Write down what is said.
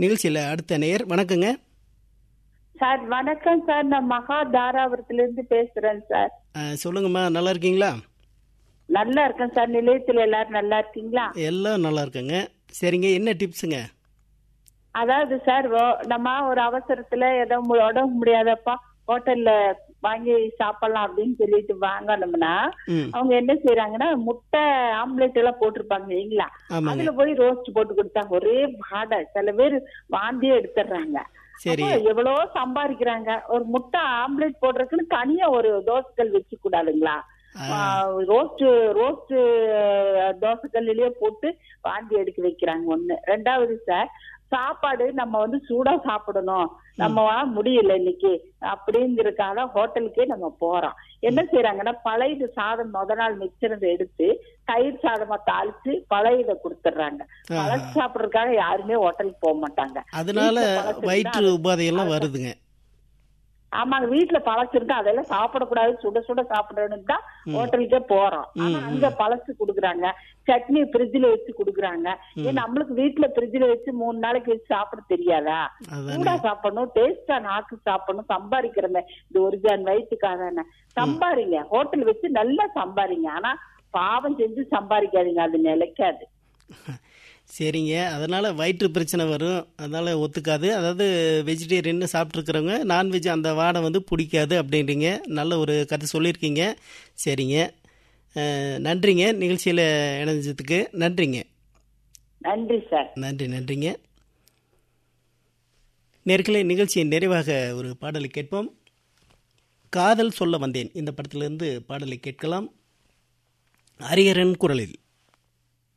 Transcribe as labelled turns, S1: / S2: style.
S1: நிகழ்ச்சியில் அடுத்த நேயர் வணக்கங்க
S2: சார் வணக்கம் சார் நான் மகா தாராபுரத்துல இருந்து பேசுறேன் சார்
S1: அஹ், சொல்லுங்கம்மா நல்லா இருக்கீங்களா
S2: நல்லா இருக்கேன் சார் நிலையத்துல எல்லாரும் நல்லா இருக்கீங்களா
S1: எல்லாம் நல்லா இருக்குங்க சரிங்க என்ன டிப்ஸுங்க
S2: அதாவது சார் ஓ- நம்ம ஒரு அவசரத்துல ஏதோ மு- உடம்பு முடியாதப்பா ஹோட்டல்ல வாங்கி சாப்பிடலாம் அப்படின்னு சொல்லிட்டு வாங்கணும்னா
S1: ம்
S2: அவங்க என்ன செய்யறாங்கன்னா முட்டை ஆம்லெட் எல்லாம் போட்டிருப்பாங்க இல்லைங்களா
S1: ஆமாங்க
S2: அதுல போய் ரோஸ்ட் போட்டு கொடுத்தாங்க ஒரே வாடை சில பேர் வாந்தியே எடுத்துடுறாங்க
S1: சரி
S2: அப்ப எவ்வளவோ சம்பாதிக்கிறாங்க ஒரு முட்டை ஆம்லெட் போடுறதுக்குன்னு தனியா ஒரு தோசைக்கல் வச்சு கூடாதுங்களா ரோஸ்ட் ரோஸ்ட் தோசைக்கல்லிலேயே போட்டு வாந்தி எடுக்க வைக்கிறாங்க ஒண்ணு ரெண்டாவது சார் சாப்பாடு நம்ம வந்து சூடா சாப்பிடணும் நம்ம முடியல இன்னைக்கு அப்படிங்கறதுக்காக ஹோட்டலுக்கே நம்ம போறோம் என்ன செய்யறாங்கன்னா பழைய சாதம் முத நாள் மிச்சரதை எடுத்து தயிர் சாதமா தாளிச்சு பழையதை கொடுத்துடுறாங்க பழசு சாப்பிடறதுக்காக யாருமே ஹோட்டலுக்கு போக மாட்டாங்க
S1: அதனால
S2: வீட்ல பழசு
S1: வயிற்று
S2: இருந்தா
S1: உபாதையெல்லாம் வருதுங்க
S2: ஆமாங்க வீட்டுல பழசு இருந்தா அதெல்லாம் சாப்பிடக்கூடாது சுட சுட சாப்பிடணும் தான் ஹோட்டலுக்கே போறோம் ஆனா அங்க பழசு குடுக்குறாங்க சட்னி ஃப்ரிட்ஜ்ல வச்சு குடுக்குறாங்க ஏன் நம்மளுக்கு வீட்டுல ஃப்ரிட்ஜ்ல வச்சு மூணு நாளைக்கு வச்சு சாப்பிட தெரியாதா
S1: அதானே
S2: சூடா சாப்பிடணும் டேஸ்டா நாக்கு சாப்பிடணும் சம்பாதிக்கிறமே இது ஒரு ஜான் வயிற்றுக்காக சம்பாரிங்க ஹோட்டல் வச்சு நல்லா சம்பாரிங்க ஆனா பாவம் செஞ்சு சம்பாதிக்காதீங்க அது நிலைக்காது
S1: சரிங்க அதனால வயிற்று பிரச்சனை வரும் அதனால ஒத்துக்காது அதாவது வெஜிடேரியன் சாப்பிட்ருக்குறவங்க நான்வெஜ் அந்த வாடை வந்து பிடிக்காது அப்படின்றீங்க நல்ல ஒரு கருத்து சொல்லியிருக்கீங்க சரிங்க அஹ், நன்றிங்க நிகழ்ச்சியில் இணைஞ்சதுக்கு நன்றிங்க
S2: நன்றி சார்
S1: நன்றி நன்றிங்க நேர்களே நிகழ்ச்சியின் நிறைவாக ஒரு பாடலை கேட்போம் காதல் சொல்ல வந்தேன் இந்த படத்திலிருந்து பாடலை கேட்கலாம் ஹரிஹரன் குரலில்